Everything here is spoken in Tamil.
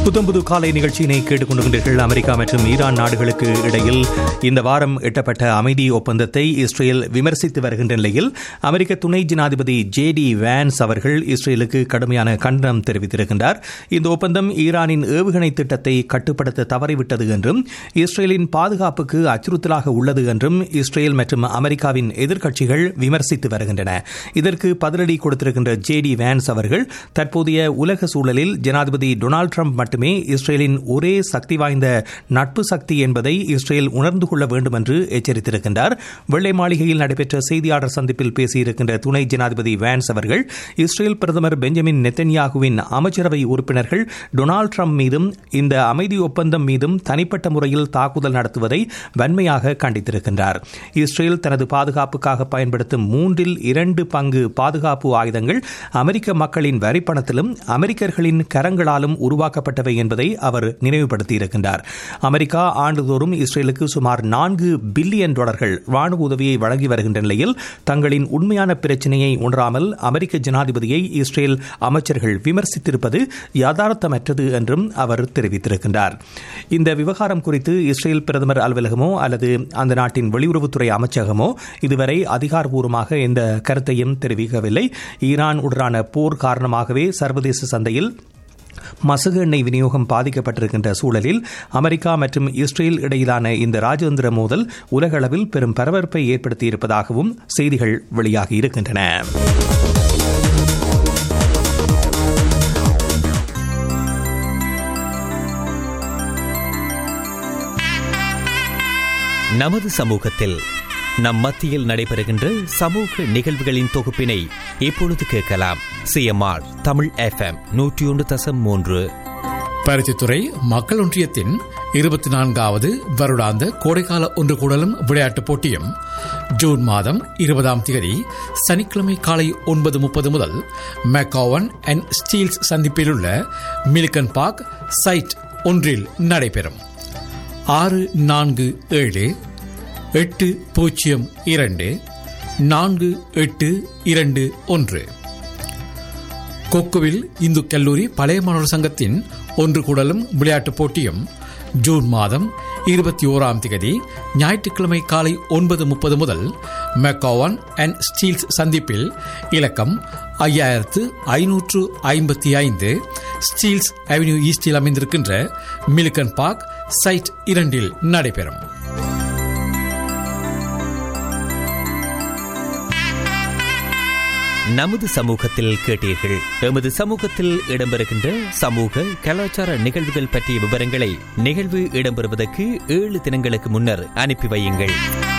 புத்தம் புது காலை நிகழ்ச்சியினை கேட்டுக்கொண்டிருக்கின்றீர்கள் அமெரிக்கா மற்றும் ஈரான் நாடுகளுக்கு இடையில் இந்த வாரம் எட்டப்பட்ட அமைதி ஒப்பந்தத்தை இஸ்ரேல் விமர்சித்து வருகின்ற நிலையில் அமெரிக்க துணை ஜனாதிபதி ஜே டி வேன்ஸ் அவர்கள் இஸ்ரேலுக்கு கடுமையான கண்டனம் தெரிவித்திருக்கின்றார் இந்த ஒப்பந்தம் ஈரானின் ஏவுகணை திட்டத்தை கட்டுப்படுத்த தவறிவிட்டது என்றும் இஸ்ரேலின் பாதுகாப்புக்கு அச்சுறுத்தலாக உள்ளது என்றும் இஸ்ரேல் மற்றும் அமெரிக்காவின் எதிர்க்கட்சிகள் விமர்சித்து வருகின்றன இதற்கு பதிலடி கொடுத்திருக்கின்ற ஜே டி வேன்ஸ் அவர்கள் தற்போதைய உலக சூழலில் ஜனாதிபதி டொனால்டு ட்ரம்ப் மட்டுமே இஸ்ரேலின் ஒரே சக்தி வாய்ந்த நட்பு சக்தி என்பதை இஸ்ரேல் உணர்ந்து கொள்ள வேண்டும் என்று எச்சரித்திருக்கின்றார் வெள்ளை மாளிகையில் நடைபெற்ற செய்தியாளர் சந்திப்பில் பேசியிருக்கின்ற துணை ஜனாதிபதி வேன்ஸ் அவர்கள் இஸ்ரேல் பிரதமர் பெஞ்சமின் நெத்தன்யாகுவின் அமைச்சரவை உறுப்பினர்கள் டொனால்டு ட்ரம்ப் மீதும் இந்த அமைதி ஒப்பந்தம் மீதும் தனிப்பட்ட முறையில் தாக்குதல் நடத்துவதை வன்மையாக கண்டித்திருக்கின்றார் இஸ்ரேல் தனது பாதுகாப்புக்காக பயன்படுத்தும் மூன்றில் இரண்டு பங்கு பாதுகாப்பு ஆயுதங்கள் அமெரிக்க மக்களின் வரிப்பணத்திலும் அமெரிக்கர்களின் கரங்களாலும் உருவாக்கப்பட்டவை என்பதை அவர் நினைவுபடுத்தியிருக்கின்றார் அமெரிக்கா ஆண்டுதோறும் இஸ்ரேலுக்கு சுமார் நான்கு பில்லியன் டாலர்கள் ராணுவ உதவியை வழங்கி வருகின்ற நிலையில் தங்களின் உண்மையான பிரச்சினையை உணராமல் அமெரிக்க ஜனாதிபதியை இஸ்ரேல் அமைச்சர்கள் விமர்சித்திருப்பது யதார்த்தமற்றது என்றும் அவர் தெரிவித்திருக்கின்றார் இந்த விவகாரம் குறித்து இஸ்ரேல் பிரதமர் அலுவலகமோ அல்லது அந்த நாட்டின் வெளியுறவுத்துறை அமைச்சகமோ இதுவரை அதிகாரப்பூர்வமாக எந்த கருத்தையும் தெரிவிக்கவில்லை ஈரான் உடனான போர் காரணமாகவே சர்வதேச சந்தையில் மசகு எண்ணெய் விநியோகம் பாதிக்கப்பட்டிருக்கின்ற சூழலில் அமெரிக்கா மற்றும் இஸ்ரேல் இடையிலான இந்த ராஜதந்திர மோதல் உலகளவில் பெரும் பரபரப்பை ஏற்படுத்தியிருப்பதாகவும் செய்திகள் வெளியாகி இருக்கின்றன நமது சமூகத்தில் நம் மத்தியில் நடைபெறுகின்ற சமூக நிகழ்வுகளின் தொகுப்பினை இப்பொழுது கேட்கலாம் சிஎம்ஆர் தமிழ் எஃப்எம் நூற்றி ஒன்று தசம் மூன்று பருத்தித்துறை மக்கள் ஒன்றியத்தின் இருபத்தி நான்காவது வருடாந்த கோடைக்கால ஒன்று கூடலும் விளையாட்டுப் போட்டியும் ஜூன் மாதம் இருபதாம் தேதி சனிக்கிழமை காலை ஒன்பது முப்பது முதல் மெக்காவன் அண்ட் ஸ்டீல்ஸ் சந்திப்பில் உள்ள மில்கன் பார்க் சைட் ஒன்றில் நடைபெறும் ஆறு நான்கு ஏழு எட்டு பூஜ்ஜியம் இரண்டு நான்கு எட்டு இரண்டு ஒன்று கொக்குவில் இந்து கல்லூரி பழைய மாணவர் சங்கத்தின் ஒன்று கூடலும் விளையாட்டுப் போட்டியும் ஜூன் மாதம் இருபத்தி ஓராம் தேதி ஞாயிற்றுக்கிழமை காலை ஒன்பது முப்பது முதல் மெக்காவான் அண்ட் ஸ்டீல்ஸ் சந்திப்பில் இலக்கம் ஐயாயிரத்து ஐநூற்று ஐம்பத்தி ஐந்து ஸ்டீல்ஸ் அவென்யூ ஈஸ்டில் அமைந்திருக்கின்ற மிலிகன் பார்க் சைட் இரண்டில் நடைபெறும் நமது சமூகத்தில் கேட்டீர்கள் எமது சமூகத்தில் இடம்பெறுகின்ற சமூக கலாச்சார நிகழ்வுகள் பற்றிய விவரங்களை நிகழ்வு இடம்பெறுவதற்கு ஏழு தினங்களுக்கு முன்னர் அனுப்பி வையுங்கள்